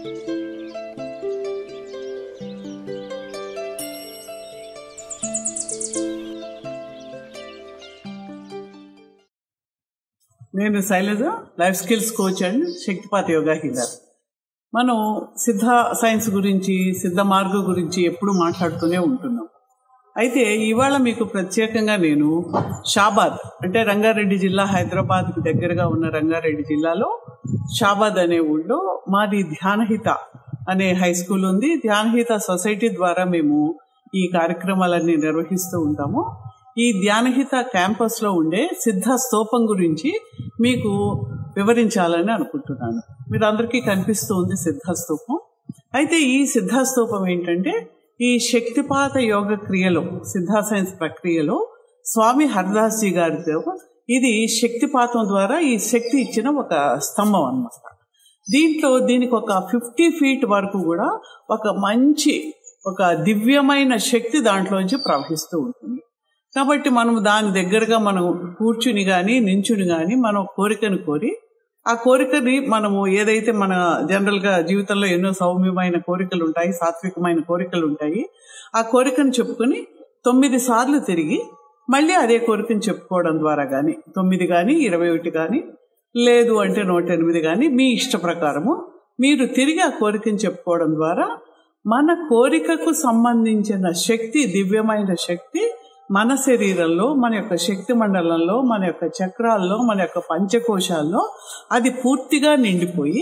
నేను Shailaja life skills coach and Shaktipat yoga healer మనం Siddha science గురించి సిద్ధ మార్గం గురించి ఎప్పుడు మాట్లాడుతూనే ఉంటున్నాం అయితే ఇవాళ మీకు ప్రత్యేకంగా నేను షాబాద్ అంటే రంగారెడ్డి జిల్లా హైదరాబాద్కి దగ్గరగా ఉన్న రంగారెడ్డి జిల్లాలో షాబాద్ అనే ఊళ్ళో మాది ధ్యానహిత అనే హై స్కూల్ ఉంది ధ్యానహిత సొసైటీ ద్వారా మేము ఈ కార్యక్రమాలన్నీ నిర్వహిస్తూ ఉంటాము ఈ ధ్యానహిత క్యాంపస్ లో ఉండే సిద్ధ స్తూపం గురించి మీకు వివరించాలని అనుకుంటున్నాను మీరు అందరికీ కనిపిస్తూ ఉంది సిద్ధ స్తూపం అయితే ఈ సిద్ధ స్తూపం ఏంటంటే ఈ శక్తిపాత యోగ క్రియలో సిద్ధ సైన్స్ ప్రక్రియలో స్వామి హరిదాస్ జీ గారితో ఇది శక్తిపాతం ద్వారా ఈ శక్తి ఇచ్చిన ఒక స్తంభం అన్నమాట దీంట్లో దీనికి ఒక ఫిఫ్టీ ఫీట్ వరకు కూడా ఒక మంచి ఒక దివ్యమైన శక్తి దాంట్లోంచి ప్రవహిస్తూ ఉంటుంది కాబట్టి మనం దాని దగ్గరగా మనం కూర్చుని కానీ నించుని కానీ మనం కోరికను కోరి ఆ కోరికని మనము ఏదైతే మన జనరల్గా జీవితంలో ఎన్నో సౌమ్యమైన కోరికలు ఉంటాయి సాత్వికమైన కోరికలు ఉంటాయి ఆ కోరికను చెప్పుకొని తొమ్మిది సార్లు తిరిగి మళ్ళీ అదే కోరికను చెప్పుకోవడం ద్వారా కానీ తొమ్మిది కానీ ఇరవై ఒకటి కానీ లేదు అంటే నూట ఎనిమిది కానీ మీ ఇష్ట ప్రకారము మీరు తిరిగి ఆ కోరికను చెప్పుకోవడం ద్వారా మన కోరికకు సంబంధించిన శక్తి దివ్యమైన శక్తి మన శరీరంలో మన యొక్క శక్తి మండలంలో మన యొక్క చక్రాల్లో మన యొక్క పంచకోశాల్లో అది పూర్తిగా నిండిపోయి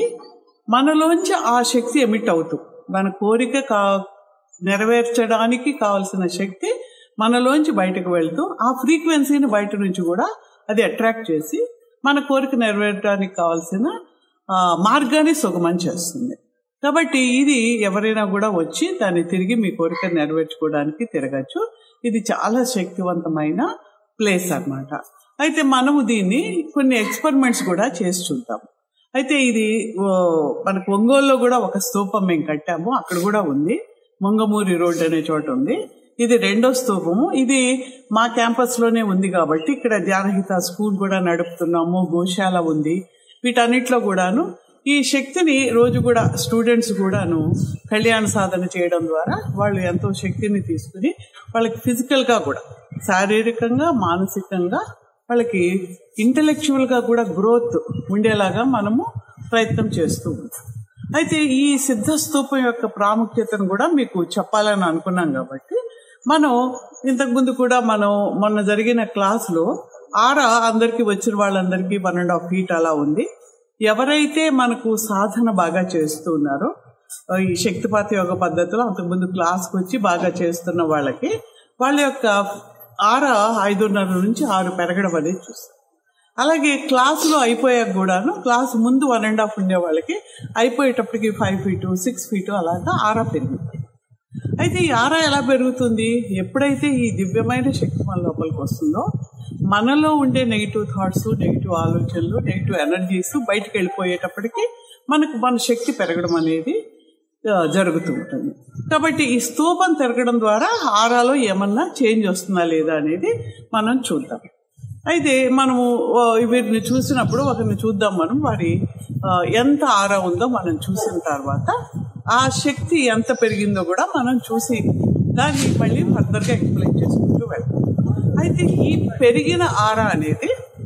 మనలోంచి ఆ శక్తి ఎమిట్ అవుతుంది మన కోరిక కా నెరవేర్చడానికి కావలసిన శక్తి మనలోంచి బయటకు వెళ్తూ ఆ ఫ్రీక్వెన్సీని బయట నుంచి కూడా అది అట్రాక్ట్ చేసి మన కోరిక నెరవేర్చడానికి కావాల్సిన మార్గాన్ని సుగమం చేస్తుంది కాబట్టి ఇది ఎవరైనా కూడా వచ్చి దాన్ని తిరిగి మీ కోరిక నెరవేర్చుకోవడానికి తిరగచ్చు ఇది చాలా శక్తివంతమైన ప్లేస్ అన్నమాట అయితే మనము దీన్ని కొన్ని ఎక్స్పెరిమెంట్స్ కూడా చేసి చూద్దాం అయితే ఇది మనకు ఒంగోలులో కూడా ఒక స్తూపం మేము కట్టాము అక్కడ కూడా ఉంది మొంగమూరి రోడ్ అనే చోట ఉంది ఇది రెండో స్తూపము ఇది మా క్యాంపస్ లోనే ఉంది కాబట్టి ఇక్కడ ధ్యానహిత స్కూల్ కూడా నడుపుతున్నాము గోశాల ఉంది వీటన్నిటిలో కూడాను ఈ శక్తిని రోజు కూడా స్టూడెంట్స్ కూడాను కళ్యాణ సాధన చేయడం ద్వారా వాళ్ళు ఎంతో శక్తిని తీసుకుని వాళ్ళకి ఫిజికల్గా కూడా శారీరకంగా మానసికంగా వాళ్ళకి ఇంటలెక్చువల్గా కూడా గ్రోత్ ఉండేలాగా మనము ప్రయత్నం చేస్తూ ఉంటాం అయితే ఈ సిద్ధ స్తూపం యొక్క ప్రాముఖ్యతను కూడా మీకు చెప్పాలని అనుకున్నాం కాబట్టి మనం ఇంతకుముందు కూడా మనం మొన్న జరిగిన క్లాసులో ఆర అందరికీ వచ్చిన వాళ్ళందరికీ వన్ అండ్ హాఫ్ ఫీట్ అలా ఉంది ఎవరైతే మనకు సాధన బాగా చేస్తున్నారో ఈ శక్తిపాత యోగ పద్ధతిలో అంతకుముందు క్లాస్కి వచ్చి బాగా చేస్తున్న వాళ్ళకి వాళ్ళ యొక్క ఆర ఐదున్నర నుంచి ఆరు పెరగడం అనేది చూస్తాం అలాగే క్లాసులో అయిపోయాక కూడాను క్లాస్ ముందు వన్ అండ్ హాఫ్ ఉండే వాళ్ళకి అయిపోయేటప్పటికి ఫైవ్ ఫీటు సిక్స్ ఫీటు అలాగా ఆరా పెరుగుతుంది అయితే ఈ ఆరా ఎలా పెరుగుతుంది ఎప్పుడైతే ఈ దివ్యమైన శక్తి మన లోపలికి వస్తుందో మనలో ఉండే నెగిటివ్ థాట్స్ నెగిటివ్ ఆలోచనలు నెగిటివ్ ఎనర్జీస్ బయటకు వెళ్ళిపోయేటప్పటికి మనకు మన శక్తి పెరగడం అనేది జరుగుతూ ఉంటుంది కాబట్టి ఈ స్తూపం తిరగడం ద్వారా ఆరాలో ఏమన్నా చేంజ్ వస్తుందా లేదా అనేది మనం చూద్దాం అయితే మనము వీరిని చూసినప్పుడు ఒకరిని చూద్దాం మనం వారి ఎంత ఆరా ఉందో మనం చూసిన తర్వాత ఆ శక్తి ఎంత పెరిగిందో కూడా మనం చూసి దాన్ని మళ్ళీ ఫర్దర్గా ఎక్స్ప్లెయిన్ చేసుకుంటూ వెళ్తాం అయితే ఈ పెరిగిన ఆరా అనేది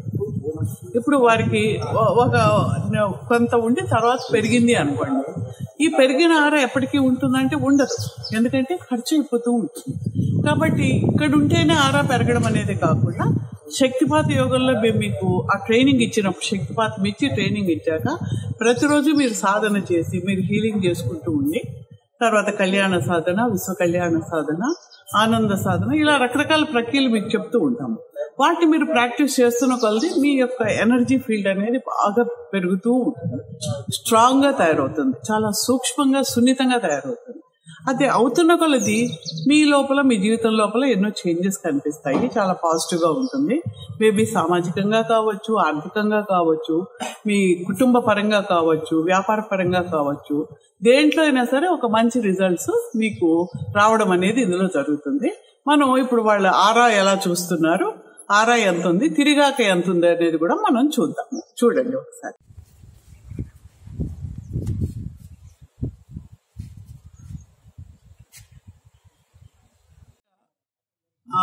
ఇప్పుడు వారికి ఒక కొంత ఉండి తర్వాత పెరిగింది అనుకోండి ఈ పెరిగిన ఆర ఎప్పటికీ ఉంటుందంటే ఉండదు ఎందుకంటే ఖర్చు అయిపోతూ ఉంటుంది కాబట్టి ఇక్కడ ఉంటేనే ఆరా పెరగడం అనేది కాకుండా శక్తిపాత యోగంలో మేము మీకు ఆ ట్రైనింగ్ ఇచ్చినప్పుడు శక్తిపాతం ఇచ్చి ట్రైనింగ్ ఇచ్చాక ప్రతిరోజు మీరు సాధన చేసి మీరు హీలింగ్ చేసుకుంటూ ఉండి తర్వాత కళ్యాణ సాధన విశ్వ కళ్యాణ సాధన ఆనంద సాధన ఇలా రకరకాల ప్రక్రియలు మీకు చెప్తూ ఉంటాము వాటిని మీరు ప్రాక్టీస్ చేస్తున్న కొలది మీ యొక్క ఎనర్జీ ఫీల్డ్ అనేది బాగా పెరుగుతూ ఉంటుంది స్ట్రాంగ్గా తయారవుతుంది చాలా సూక్ష్మంగా సున్నితంగా తయారవుతుంది అదే అవుతున్న కొలది మీ లోపల మీ జీవితం లోపల ఎన్నో చేంజెస్ కనిపిస్తాయి చాలా పాజిటివ్గా ఉంటుంది మేబీ సామాజికంగా కావచ్చు ఆర్థికంగా కావచ్చు మీ కుటుంబ పరంగా కావచ్చు వ్యాపార పరంగా కావచ్చు దేంట్లో అయినా సరే ఒక మంచి రిజల్ట్స్ మీకు రావడం అనేది ఇందులో జరుగుతుంది మనం ఇప్పుడు వాళ్ళ ఆరా ఎలా చూస్తున్నారు ఆరా ఎంత ఉంది తిరిగాక ఎంత ఉంది అనేది కూడా మనం చూద్దాము చూడండి ఒకసారి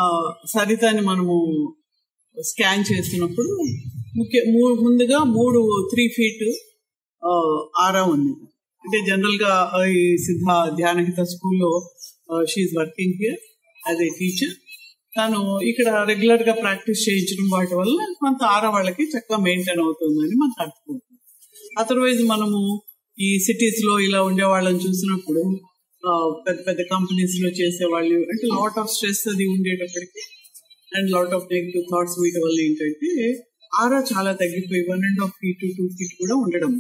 సరితాని మనము స్కాన్ చేస్తున్నప్పుడు ముఖ్య మూ- ముందుగా మూడు త్రీ ఫీట్ ఆరా ఉంది అంటే జనరల్ గా ఆ, ఈ సిద్ధ ధ్యానహిత స్కూల్లో she working here as a teacher తను ఇక్కడ రెగ్యులర్ గా ప్రాక్టీస్ చేయించడం వాటి వల్ల కొంత ఆరా వాళ్ళకి చక్కగా మెయింటైన్ అవుతుందని మనకు అర్థమవుతుంది అదర్వైజ్ మనము ఈ సిటీస్ లో ఇలా ఉండే వాళ్ళని చూసినప్పుడు ఆ, పెద్ద పెద్ద కంపెనీస్ లో చేసేవాళ్ళు అంటే లాట్ ఆఫ్ స్ట్రెస్ అది ఉండేటప్పటికి and lot of negative thoughts వీటి వల్ల ఏంటంటే ఆరా చాలా తగ్గిపోయి one and half feet two feet కూడా ఉండడం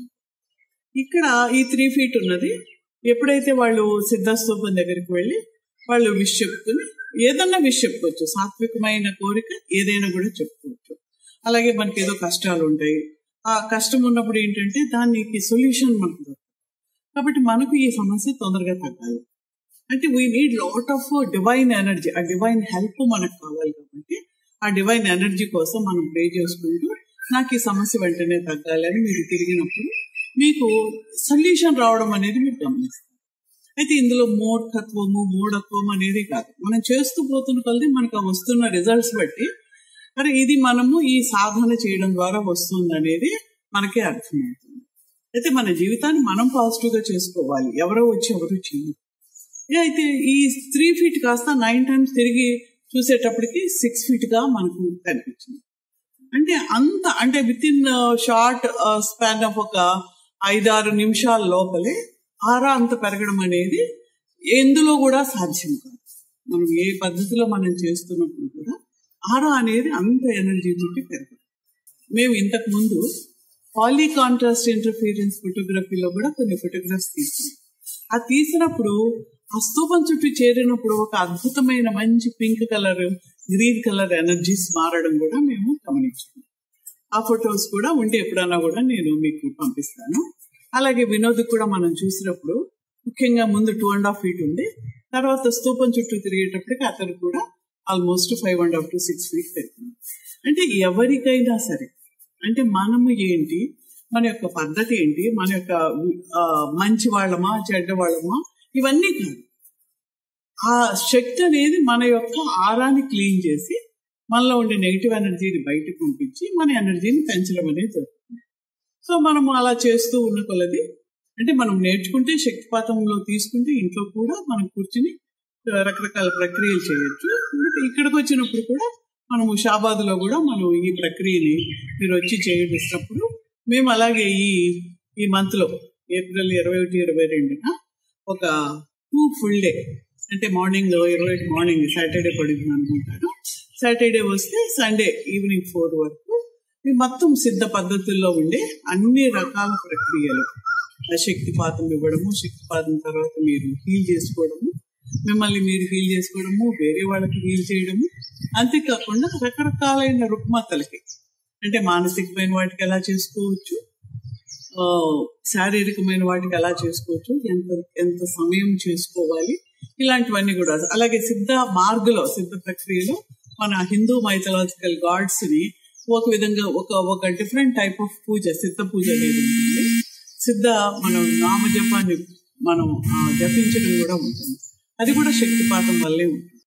ఇక్కడ ఈ త్రీ ఫీట్ ఉన్నది ఎప్పుడైతే వాళ్ళు సిద్ధస్తూపం దగ్గరికి వెళ్ళి వాళ్ళు విష్ చెప్పుకుని ఏదన్నా విష్ చెప్పుకోవచ్చు సాత్వికమైన కోరిక ఏదైనా కూడా చెప్పుకోవచ్చు అలాగే మనకి ఏదో కష్టాలు ఉంటాయి ఆ కష్టం ఉన్నప్పుడు ఏంటంటే దానికి సొల్యూషన్ మనకు దొరకదు కాబట్టి మనకు ఈ సమస్య తొందరగా తగ్గాలి అంటే we need lot of divine energy ఆ డివైన్ హెల్ప్ మనకు కావాలి కాబట్టి ఆ డివైన్ ఎనర్జీ కోసం మనం ప్రే చేసుకుంటూ నాకు ఈ సమస్య వెంటనే తగ్గాలి అని మీరు తిరిగినప్పుడు మీకు సొల్యూషన్ రావడం అనేది మీరు గమనిస్తారు అయితే ఇందులో మూఢత్వము మూఢత్వం అనేది కాదు మనం చేస్తూ పోతున్న కొలది మనకు ఆ వస్తున్న రిజల్ట్స్ బట్టి మరి ఇది మనము ఈ సాధన చేయడం ద్వారా వస్తుంది అనేది మనకే అర్థమవుతుంది అయితే మన జీవితాన్ని మనం పాజిటివ్ గా చేసుకోవాలి ఎవరో వచ్చి ఎవరు చేయరు ఏ అయితే ఈ త్రీ ఫీట్ కాస్త నైన్ టైమ్స్ తిరిగి చూసేటప్పటికి సిక్స్ ఫీట్ గా మనకు కనిపించింది అంటే అంత అంటే with in short span of ఒక ఐదారు నిమిషాల లోపలే ఆరా అంత పెరగడం అనేది ఎందులో కూడా సాధ్యం కాదు మనం ఏ పద్ధతిలో మనం చేస్తున్నప్పుడు కూడా ఆరా అనేది అంత ఎనర్జీ తోటి పెరగదు మేము ఇంతకు ముందు పాలీ కాంట్రాస్ట్ ఇంటర్ఫీరెన్స్ ఫోటోగ్రఫీలో కూడా కొన్ని ఫోటోగ్రాఫ్స్ తీసాం ఆ తీసినప్పుడు ఆ స్తూపం చుట్టూ చేరినప్పుడు ఒక అద్భుతమైన మంచి pink colour green colour energies మారడం కూడా మేము గమనించాము ఆ ఫొటోస్ కూడా ఉంటే ఎప్పుడన్నా కూడా నేను మీకు పంపిస్తాను అలాగే వినోద్ కూడా మనం చూసినప్పుడు ముఖ్యంగా ముందు టూ అండ్ హాఫ్ ఫీట్ ఉంది తర్వాత స్తూపం చుట్టూ తిరిగేటప్పటికి అతను కూడా almost five and half to six feet పెరిగింది అంటే ఎవరికైనా సరే అంటే మనము ఏంటి మన యొక్క పద్ధతి ఏంటి మన యొక్క ఆ, మంచి వాళ్ళమా చెడ్డ వాళ్ళమా ఇవన్నీ కాదు ఆ శక్తి అనేది మన యొక్క ఆరాన్ని క్లీన్ చేసి మనలో ఉండే నెగిటివ్ ఎనర్జీని బయటకు పంపించి మన ఎనర్జీని పెంచడం అనేది జరుగుతుంది సో మనము అలా చేస్తూ ఉన్న కొలది అంటే మనం నేర్చుకుంటే శక్తిపాతంలో తీసుకుంటే ఇంట్లో కూడా మనం కూర్చుని ఆ, రకరకాల ప్రక్రియలు చేయొచ్చు బట్ ఇక్కడికి వచ్చినప్పుడు కూడా మనము షాబాద్లో కూడా మనం ఈ ప్రక్రియని మీరు వచ్చి చేయించినప్పుడు మేము అలాగే ఈ ఈ మంత్లో ఏప్రిల్ ఇరవై ఒకటి ఇరవై రెండున ఒక టూ ఫుల్ డే అంటే మార్నింగ్ ఇరవై ఒకటి మార్నింగ్ సాటర్డే పడింది అనుకుంటాను సాటర్డే వస్తే సండే ఈవినింగ్ ఫోర్ వరకు ఈ మొత్తం సిద్ధ పద్ధతుల్లో ఉండే అన్ని రకాల ప్రక్రియలు ఆ శక్తిపాతం ఇవ్వడము శక్తిపాతం తర్వాత మీరు హీల్ చేసుకోవడము మిమ్మల్ని మీరు హీల్ చేసుకోవడము వేరే వాళ్ళకి హీల్ చేయడము అంతేకాకుండా రకరకాలైన రుగ్మతలకి అంటే మానసికమైన వాటికి ఎలా చేసుకోవచ్చు ఆ, శారీరకమైన వాటికి ఎలా చేసుకోవచ్చు ఎంత ఎంత సమయం చేసుకోవాలి ఇలాంటివన్నీ కూడా అలాగే సిద్ధ మార్గలో సిద్ధ ప్రక్రియలో మన హిందూ మైథలాజికల్ గాడ్స్ ని ఒక విధంగా ఒక ఒక డిఫరెంట్ టైప్ ఆఫ్ పూజ సిద్ధ పూజ అనేది ఉంటుంది సిద్ధ మనం నామజపాన్ని మనం ఆ, జపించడం కూడా ఉంటుంది అది కూడా శక్తిపాతం వల్లే ఉంటుంది